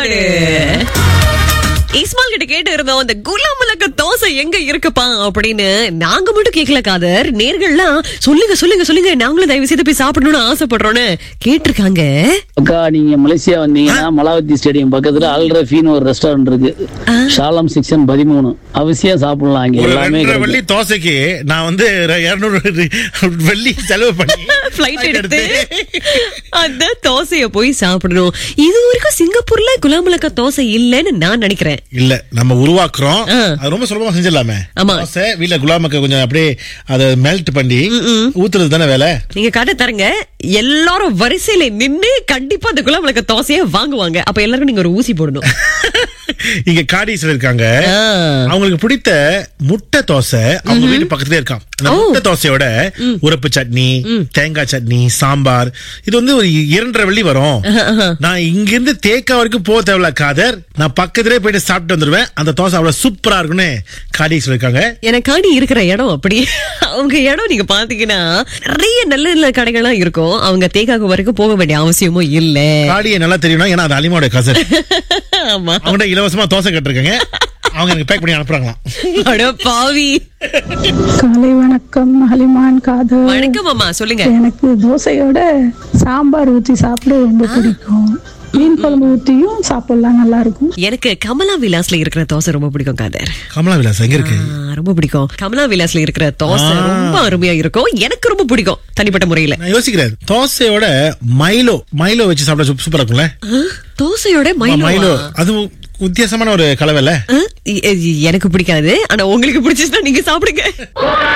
சாப்பாடு இஸ்மால் கிட்ட கேட்டு இருந்தோம் இந்த குலாம் மலக்க தோசை எங்க இருக்குப்பா அப்படின்னு நாங்க மட்டும் கேட்கல காதர் நேர்கள்லாம் சொல்லுங்க சொல்லுங்க சொல்லுங்க நாங்களும் தயவு செய்து போய் சாப்பிடணும்னு ஆசைப்படுறோம்னு கேட்டிருக்காங்க அக்கா நீங்க மலேசியா வந்தீங்கன்னா மலாவதி ஸ்டேடியம் பக்கத்துல அல் ரஃபின்னு ஒரு ரெஸ்டாரண்ட் இருக்கு ஷாலம் செக்ஷன் பதிமூணு அவசியம் சாப்பிடலாம் அங்க ஒரு எல்லாமே ரெண்டரை கிடைக்கும். வெள்ளி தோசைக்கு நான் வந்து இருநூறு வெள்ளி செலவு பண்ணி பிளைட் எடுத்து அந்த தோசைய போய் சாப்பிடணும் இது வரைக்கும் சிங்கப்பூர்ல குலாமலக்கா தோசை இல்லைன்னு நான் நினைக்கிறேன் இல்ல நம்ம உருவாக்குறோம் ஆ. அது ரொம்ப சுலபமா செஞ்சிடலாமே ஆமா. தோசை வீட்ல குலாமக்க கொஞ்சம் அப்படியே அதை மெல்ட் பண்ணி ஊத்துறது தானே வேலை நீங்க கடை தரங்க எல்லாரும் வரிசையில நின்னு கண்டிப்பா அந்த குலாமலக்கா தோசைய வாங்குவாங்க அப்ப எல்லாருக்கும் நீங்க ஒரு ஊசி போடணும் இங்க காடிஸ்ல இருக்காங்க ஆ. அவங்களுக்கு பிடித்த முட்டை தோசை அவங்க வீட்டு பக்கத்துலயே இருக்கான் அந்த முட்டை தோசையோட உரப்பு சட்னி தேங்காய் சட்னி சாம்பார் இது வந்து ஒரு இரண்டரை வெள்ளி வரும் நான் இங்க இருந்து தேக்கா வரைக்கும் போக தேவையில்ல காதர் நான் பக்கத்திலே போயிட்டு சாப்பிட்டு வந்துருவேன் அந்த தோசை அவ்வளவு சூப்பரா இருக்குன்னு காடிஸ்ல இருக்காங்க எனக்காண்டி இருக்கிற இடம் அப்படி அவங்க இடம் நீங்க பாத்தீங்கன்னா நிறைய நல்ல நல்ல கடைகள்லாம் இருக்கும் அவங்க தேக்காக்கு வரைக்கும் போக வேண்டிய அவசியமும் இல்ல காடியை நல்லா தெரியும்னா ஏன்னா அது அலிமாவோட கசர் ஆமா அவங்கள்ட்ட இலவசமா தோசை கட்டிருக்காங்க அவங்க எனக்கு பேக் பண்ணி அனுப்புறாங்களாம் அட பாவி காலை வணக்கம் ஹலிமான் காதல் வணக்கம் அம்மா சொல்லுங்க எனக்கு தோசையோட சாம்பார் ஊத்தி சாப்பிட ரொம்ப பிடிக்கும் மீன் குழம்பு ஊத்தியும் சாப்பிடலாம் நல்லா இருக்கும் எனக்கு கமலா விலாஸ்ல இருக்கிற தோசை ரொம்ப பிடிக்கும் காதர் கமலா விலாஸ் எங்க இருக்கு ஆ, ரொம்ப பிடிக்கும் கமலா விலாஸ்ல இருக்கிற தோசை ரொம்ப அருமையா இருக்கும் எனக்கு ரொம்ப பிடிக்கும் தனிப்பட்ட முறையில நான் யோசிக்கிறேன் தோசையோட மைலோ மைலோ வச்சு சாப்பிட சூப்- சூப்பரா இருக்கும்ல ஆ, தோசையோட மைலோ மைலோ அது வித்தியாசமான ஒரு கலவைல எனக்கு பிடிக்காது ஆனா உங்களுக்கு பிடிச்சிச்சுன்னா நீங்க சாப்பிடுங்க